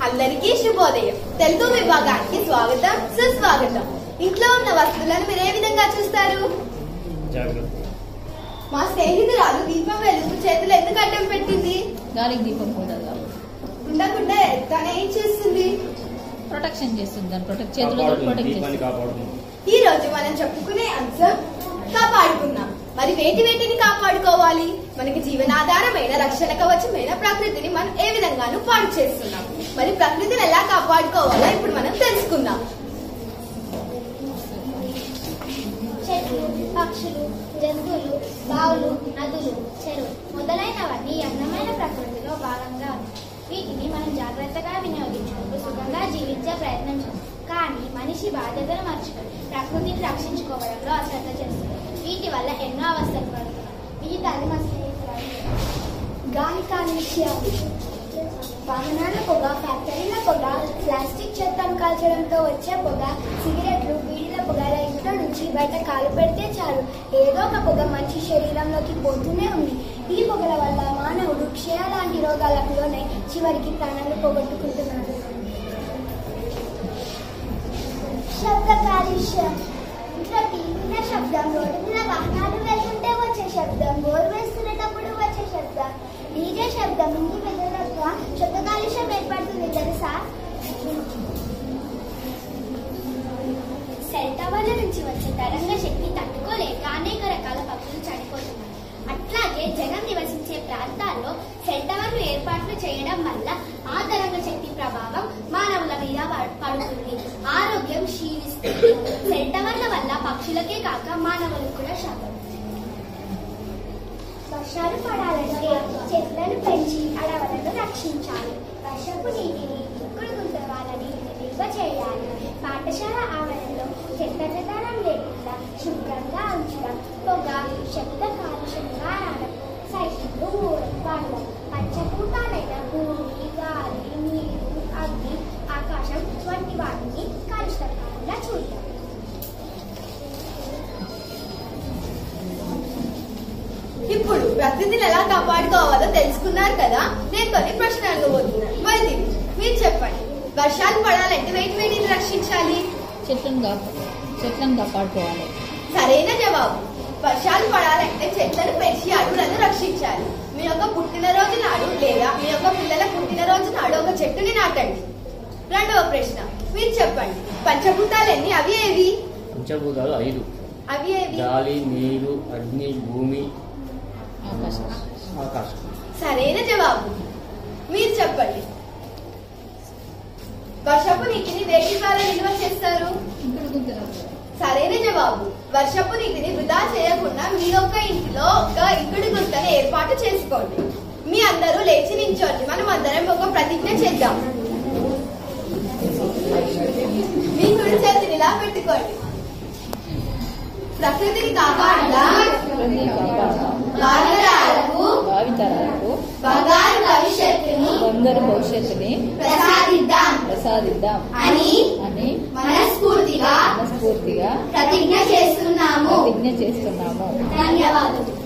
అందరికీ శుభోదయం తెలుగు విభాగానికి స్వాగతం సుస్వాగతం ఇంట్లో ఉన్న వస్తువులను మీరు ఏ విధంగా చూస్తారు జాగ్రత్త మా స్నేహితురాలు దీపం వెలుగు చేతులు ఎందుకు అడ్డం పెట్టింది గాలికి దీపం ఉండదు ఉండకుండా తన ఏం చేస్తుంది ప్రొటెక్షన్ చేస్తుంది దాని ప్రొటెక్ట్ చేతిలో కాపాడుతుంది ప్రొటెక్ట్ దీపాన్ని చేస్తుంది కాపాడుతుంది ఈ రోజు మనం చెప్పుకునే అంశం కాపాడుకుందాం మరి వేటి వేటిని కాపాడుకోవాలి మనకి జీవనాధారమైన రక్షణ కవచమైన ప్రకృతిని మనం ఏ విధంగానూ పాడు చేస్తున్నాం మరి ప్రకృతిని ఎలా కాపాడుకోవాలో ఇప్పుడు మనం తెలుసుకుందాం చెట్లు పక్షులు జంతువులు బావులు నదులు చెరువు మొదలైనవన్నీ ఈ అందమైన ప్రకృతిలో భాగంగా ఉన్నాయి. వీటిని మనం జాగ్రత్తగా వినియోగించుకుంటూ సుఖంగా జీవించే ప్రయత్నం చేస్తాం కానీ మనిషి బాధ్యతను మర్చిపోయి ప్రకృతిని రక్షించుకోవడంలో అశ్రద్ధ చేస్తుంది వీటి వల్ల ఎన్నో అవస్థలు పడుతున్నాం మిగతాది మా స్నేహితురాలు గాలి కాలుష్యాలు వాహనాల పొగ ఫ్యాక్టరీల పొగ ప్లాస్టిక్ చెత్తను కాల్చడంతో వచ్చే పొగ సిగరెట్లు బీడీల పొగ ఇంట్లో నుంచి బయట కాలు పెడితే చాలు ఏదో ఒక పొగ మనిషి శరీరంలోకి పోతూనే ఉంది ఈ పొగల వల్ల మానవుడు క్షయ లాంటి రోగాలకు లోనై చివరికి ప్రాణాలు పోగొట్టుకుంటున్నాడు శబ్ద కాలుష్యం ఇంట్లో టీవీల శబ్దం రోడ్డు మీద వాహనాలు వెళ్తుంటే వచ్చే శబ్దం బోర్ వేస్తున్నప్పుడు వచ్చే శబ్దం డీజే శబ్దం ఇంటి వెళ్ళక శబ్ద కాలుష్యం ఏర్పడుతుంది తెలుసా సెల్ టవర్ల నుంచి వచ్చే తరంగ శక్తి తట్టుకోలేక అనేక రకాల పక్షులు చనిపోతున్నాయి అట్లాగే జనం నివసించే ప్రాంతాల్లో సెల్ టవర్లు ఏర్పాట్లు చేయడం వల్ల ఆ తరంగ శక్తి ప్రభావం మానవుల మీద ప- పడుతుంది ఆరోగ్యం క్షీణిస్తుంది సెల్ టవర్ల వల్ల పక్షులకే కాక మానవులకు కూడా శాపం వర్షాలు పడాలంటే చెట్లను పెంచి అడవులను రక్షించాలి వర్షపు నీటిని దుక్కుడు గుంట వాళ్ళ నీటిని నిల్వ చేయాలి పాఠశాల ఆవరణలో చెత్త చెదారం లేకుండా శుభ్రంగా ఉంచడం పొగ శబ్ద కాలుష్యం నివారణకు సైకిళ్ళు వాడడం పంచభూతాలైన భూమి గాలి నీరు అగ్ని ఆకాశం వంటి వాటిని కలుషితం కాకుండా చూద్దాం ఇప్పుడు ప్రకృతిని ఎలా కాపాడుకోవాలో తెలుసుకున్నారు కదా నేను కొన్ని ప్రశ్నలు అడగబోతున్నాను వైద్యులు మీరు చెప్పండి వర్షాలు పడాలంటే వేటి వేటిని రక్షించాలి చెట్లను కాపా చెట్లను కాపాడుకోవాలి సరైన జవాబు వర్షాలు పడాలంటే చెట్లను పెంచి అడవులను రక్షించాలి మీ యొక్క పుట్టినరోజు నాడు లేదా మీ యొక్క పిల్లల పుట్టినరోజు నాడు ఒక చెట్టుని నాటండి రెండవ ప్రశ్న మీరు చెప్పండి పంచభూతాలన్నీ అవి ఏవి పంచభూతాలు ఐదు అవి ఏవి గాలి నీరు అగ్ని భూమి అవకాశం ఆకాశం సరైన జవాబు మీరు చెప్పండి వర్షపు నీటిని వేటి ద్వారా నిల్వ చేస్తారు ఇక్కడ గుంతలు సరైన జవాబు వర్షపు నీటిని వృధా చేయకుండా మీ యొక్క ఇంటిలో ఒక ఇంకుడు గుంతను ఏర్పాటు చేసుకోండి మీ అందరూ లేచి నించోండి మనం అందరం ఒక ప్రతిజ్ఞ చేద్దాం మీ కుడి చేతిని ఇలా పెట్టుకోండి ప్రకృతిని కాపాడుదాం ప్రకృతిని కాపాడదాం భావితరాలకు భావితరాలకు బంగారు భవిష్యత్తుని బంగారు భవిష్యత్తుని ప్రసాదిద్దాం ప్రసాదిద్దాం అని అని మనస్ఫూర్తిగా మనస్ఫూర్తిగా ప్రతిజ్ఞ చేస్తున్నాము ప్రతిజ్ఞ చేస్తున్నాము ధన్యవాదాలు